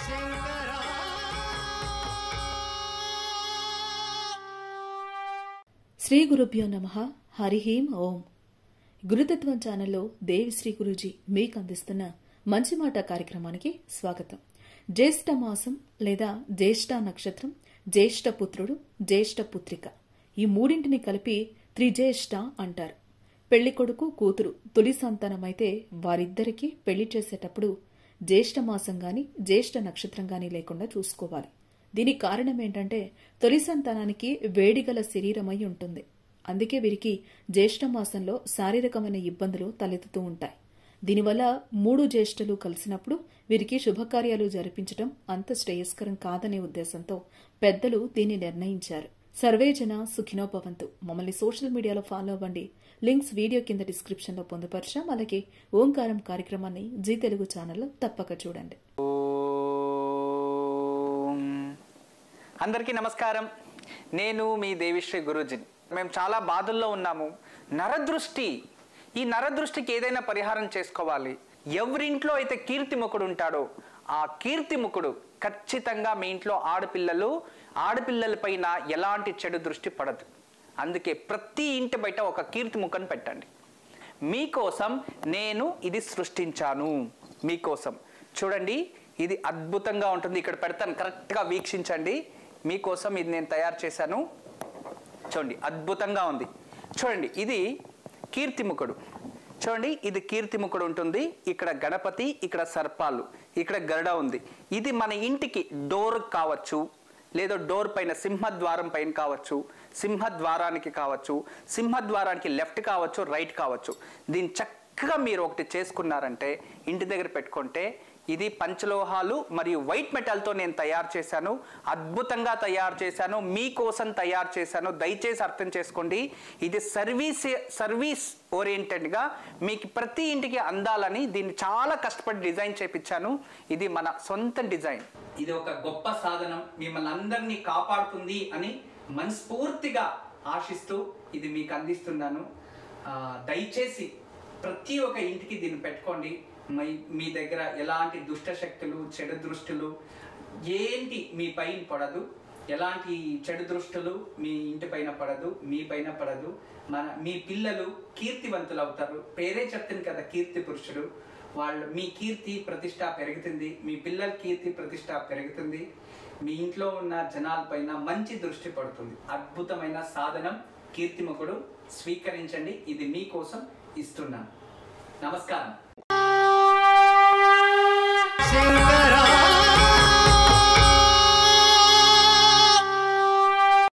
శంకరా శ్రీ గురుభ్యో నమ హరి ఓం గురుతత్వం ఛానల్లో దేవిశ్రీ గురూజీ మీకు అందిస్తున్న మంచి మాట కార్యక్రమానికి స్వాగతం జ్యేష్ఠ మాసం లేదా జ్యేష్ఠ నక్షత్రం జ్యేష్ఠ పుత్రుడు జ్యేష్ఠ పుత్రిక ఈ మూడింటిని కలిపి త్రిజ్యేష్ఠ అంటారు పెళ్లి కొడుకు కూతురు తొలి సంతానమైతే వారిద్దరికీ పెళ్లి చేసేటప్పుడు జ్యేష్ఠ మాసం గాని జ్యేష్ఠ నక్షత్రం గాని లేకుండా చూసుకోవాలి దీనికి కారణం ఏంటంటే తొలి సంతానానికి వేడిగల శరీరమై ఉంటుంది అందుకే వీరికి జ్యేష్ఠ మాసంలో శారీరకమైన ఇబ్బందులు తలెత్తుతూ ఉంటాయి దీనివల్ల మూడు జ్యేష్ఠలు కలిసినప్పుడు వీరికి శుభకార్యాలు జరిపించడం అంత శ్రేయస్కరం కాదనే ఉద్దేశంతో పెద్దలు దీన్ని నిర్ణయించారు సర్వేజన సుఖినోభవంతు మమ్మల్ని సోషల్ మీడియాలో ఫాలో అవ్వండి లింక్స్ వీడియో కింద డిస్క్రిప్షన్లో పొందుపరిచాం అలాగే ఓంకారం కార్యక్రమాన్ని జీ తెలుగు ఛానల్లో తప్పక చూడండి ఓం. అందరికీ నమస్కారం నేను మీ దేవిశ్రీ గురూజీని మేము చాలా బాధల్లో ఉన్నాము నరదృష్టి ఈ నరదృష్టికి ఏదైనా పరిహారం చేసుకోవాలి ఎవరింట్లో అయితే కీర్తిముఖుడు ఉంటాడో ఆ కీర్తిముఖుడు ఖచ్చితంగా మీ ఇంట్లో ఆడపిల్లలు ఆడపిల్లల పైన ఎలాంటి చెడు దృష్టి పడదు అందుకే ప్రతి ఇంటి బయట ఒక కీర్తిముఖను పెట్టండి మీకోసం నేను ఇది సృష్టించాను మీకోసం చూడండి ఇది అద్భుతంగా ఉంటుంది ఇక్కడ పెడతాను కరెక్ట్గా వీక్షించండి మీకోసం ఇది నేను తయారు చేశాను చూడండి అద్భుతంగా ఉంది చూడండి ఇది కీర్తిముఖుడు చూడండి ఇది కీర్తిముఖుడు ఉంటుంది ఇక్కడ గణపతి ఇక్కడ సర్పాలు ఇక్కడ గరుడ ఉంది ఇది మన ఇంటికి డోర్ కావచ్చు లేదా డోర్ పైన సింహద్వారం పైన కావచ్చు సింహద్వారానికి కావచ్చు సింహద్వారానికి లెఫ్ట్ కావచ్చు రైట్ కావచ్చు దీన్ని చక్కగా మీరు ఒకటి చేసుకున్నారంటే ఇంటి దగ్గర పెట్టుకుంటే ఇది పంచలోహాలు మరియు వైట్ మెటల్తో నేను తయారు చేశాను అద్భుతంగా తయారు చేశాను మీకోసం తయారు చేశాను దయచేసి అర్థం చేసుకోండి ఇది సర్వీస్ సర్వీస్ ఓరియంటెడ్గా మీకు ప్రతి ఇంటికి అందాలని దీన్ని చాలా కష్టపడి డిజైన్ చేపించాను ఇది మన సొంత డిజైన్ ఇది ఒక గొప్ప సాధనం మిమ్మల్ని అందరినీ కాపాడుతుంది అని మనస్ఫూర్తిగా ఆశిస్తూ ఇది మీకు అందిస్తున్నాను ఆ, దయచేసి ప్రతి ఒక్క ఇంటికి దీన్ని పెట్టుకోండి మీ మీ దగ్గర ఎలాంటి దుష్ట శక్తులు చెడు దృష్టులు ఏంటి మీ పైన పడదు ఎలాంటి చెడు దృష్టులు మీ ఇంటి పైన పడదు మీ పైన పడదు మన మీ పిల్లలు కీర్తివంతులు అవుతారు పేరే చెప్తుంది కదా కీర్తి పురుషుడు వాళ్ళు మీ కీర్తి ప్రతిష్ట పెరుగుతుంది మీ పిల్లల కీర్తి ప్రతిష్ట పెరుగుతుంది మీ ఇంట్లో ఉన్న జనాలపైన మంచి దృష్టి పడుతుంది అద్భుతమైన సాధనం కీర్తిముఖుడు స్వీకరించండి ఇది మీకోసం ఇస్తున్నాను నమస్కారం